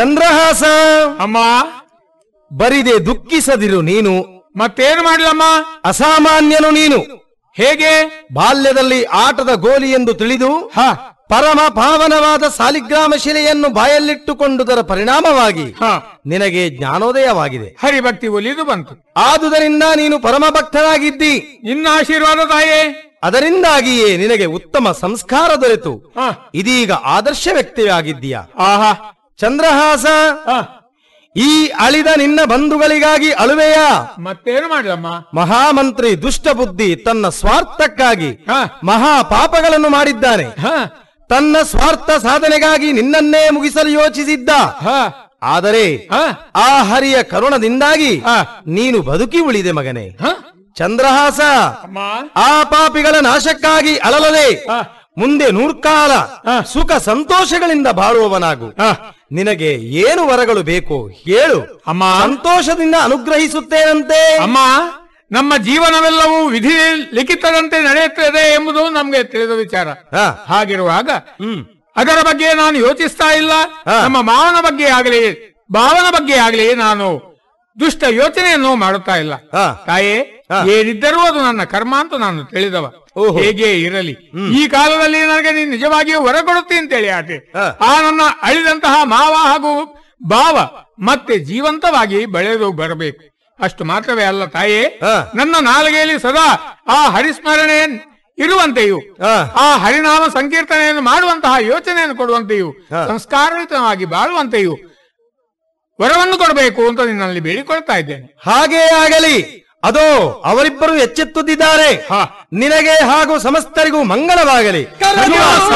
ಚಂದ್ರಹಾಸ ಅಮ್ಮ ಬರಿದೆ ದುಃಖಿಸದಿರು ನೀನು ಮತ್ತೇನು ಮಾಡ್ಲಮ್ಮ ಅಸಾಮಾನ್ಯನು ನೀನು ಹೇಗೆ ಬಾಲ್ಯದಲ್ಲಿ ಆಟದ ಗೋಲಿ ಎಂದು ತಿಳಿದು ಹ ಪರಮ ಪಾವನವಾದ ಸಾಲಿಗ್ರಾಮ ಶಿಲೆಯನ್ನು ಬಾಯಲ್ಲಿಟ್ಟುಕೊಂಡುದರ ಪರಿಣಾಮವಾಗಿ ಹ ನಿನಗೆ ಜ್ಞಾನೋದಯವಾಗಿದೆ ಹರಿಭಕ್ತಿ ಒಲಿದು ಬಂತು ಆದುದರಿಂದ ನೀನು ಪರಮ ಭಕ್ತನಾಗಿದ್ದಿ ನಿನ್ನ ಆಶೀರ್ವಾದ ತಾಯೇ ಅದರಿಂದಾಗಿಯೇ ನಿನಗೆ ಉತ್ತಮ ಸಂಸ್ಕಾರ ದೊರೆತು ಹ ಇದೀಗ ಆದರ್ಶ ವ್ಯಕ್ತಿಯಾಗಿದ್ದೀಯ ಆಹಾ ಚಂದ್ರಹಾಸ ಹ ಈ ಅಳಿದ ನಿನ್ನ ಬಂಧುಗಳಿಗಾಗಿ ಅಳುವೆಯಾ ಮತ್ತೇನು ಮಾಡ್ಲಮ್ಮ ಮಹಾಮಂತ್ರಿ ದುಷ್ಟ ಬುದ್ಧಿ ತನ್ನ ಸ್ವಾರ್ಥಕ್ಕಾಗಿ ಹ ಮಹಾ ಪಾಪಗಳನ್ನು ಮಾಡಿದ್ದಾನೆ ಹ ತನ್ನ ಸ್ವಾರ್ಥ ಸಾಧನೆಗಾಗಿ ನಿನ್ನನ್ನೇ ಮುಗಿಸಲು ಯೋಚಿಸಿದ್ದ ಹ ಆದರೆ ಹ ಆ ಹರಿಯ ಕರುಣದಿಂದಾಗಿ ಹ ನೀನು ಬದುಕಿ ಉಳಿದೆ ಮಗನೇ ಹ ಚಂದ್ರಹಾಸ ಅಮ್ಮ ಆ ಪಾಪಿಗಳ ನಾಶಕ್ಕಾಗಿ ಅಳಲದೆ ಹ ಮುಂದೆ ನೂರ್ಕಾಲ ಹ. ಸುಖ ಸಂತೋಷಗಳಿಂದ ಬಾಳುವವನಾಗು ಹ ನಿನಗೆ ಏನು ವರಗಳು ಬೇಕು ಹೇಳು ಅಮ್ಮ ಸಂತೋಷದಿಂದ ಅನುಗ್ರಹಿಸುತ್ತೇನಂತೆ ಅಮ್ಮ ನಮ್ಮ ಜೀವನವೆಲ್ಲವೂ ವಿಧಿ ಲಿಖಿತದಂತೆ ನಡೆಯುತ್ತದೆ ಎಂಬುದು ನಮ್ಗೆ ತಿಳಿದ ವಿಚಾರ ಹ. ಹಾಗಿರುವಾಗ ಹ್ಮ್ ಅದರ ಬಗ್ಗೆ ನಾನು ಯೋಚಿಸ್ತಾ ಇಲ್ಲ ಹಾ. ನಮ್ಮ ಮಾವನ ಬಗ್ಗೆ ಆಗಲಿ ಭಾವನ ಬಗ್ಗೆ ಆಗಲಿ ನಾನು ದುಷ್ಟ ಯೋಚನೆಯನ್ನು ಮಾಡುತ್ತಾ ಇಲ್ಲ ಹಾ. ತಾಯೇ ಹಾ. ಏನಿದ್ದರೂ ಅದು ನನ್ನ ಕರ್ಮ ಅಂತ ನಾನು ತಿಳಿದವ ಓಹೋ. ಹೇಗೆ ಇರಲಿ ಈ ಕಾಲದಲ್ಲಿ ನನಗೆ ನೀನು ನಿಜವಾಗಿಯೂ ಹೊರ ಕೊಡುತ್ತಿ ಅಂತೇಳಿ ಆಟೆ ಹಾ. ಆ ನನ್ನ ಅಳಿದಂತಹ ಮಾವ ಹಾಗೂ ಭಾವ ಮತ್ತೆ ಜೀವಂತವಾಗಿ ಬೆಳೆದು ಬರಬೇಕು ಅಷ್ಟು ಮಾತ್ರವೇ ಅಲ್ಲ ತಾಯೇ ಹಾ. ನನ್ನ ನಾಲಿಗೆಯಲ್ಲಿ ಸದಾ ಆ ಹರಿಸ್ಮರಣೆ ಇರುವಂತೆಯೂ ಹಾ. ಆ ಹರಿನಾಮ ಸಂಕೀರ್ತನೆಯನ್ನು ಮಾಡುವಂತಹ ಯೋಚನೆಯನ್ನು ಕೊಡುವಂತೆಯೂ ಹಾ. ಸಂಸ್ಕಾರಯುತವಾಗಿ ಬಾಳುವಂತೆಯೂ ವರವನ್ನು ಕೊಡಬೇಕು ಅಂತ ನಿನ್ನಲ್ಲಿ ಬೇಡಿಕೊಳ್ತಾ ಇದ್ದೇನೆ ಹಾಗೇ ಆಗಲಿ ಅದೋ ಅವರಿಬ್ಬರು ಎಚ್ಚೆತ್ತುತ್ತಿದ್ದಾರೆ ಹಾ. ನಿನಗೆ ಹಾಗೂ ಸಮಸ್ತರಿಗೂ ಮಂಗಳವಾಗಲಿ ಕರಗ-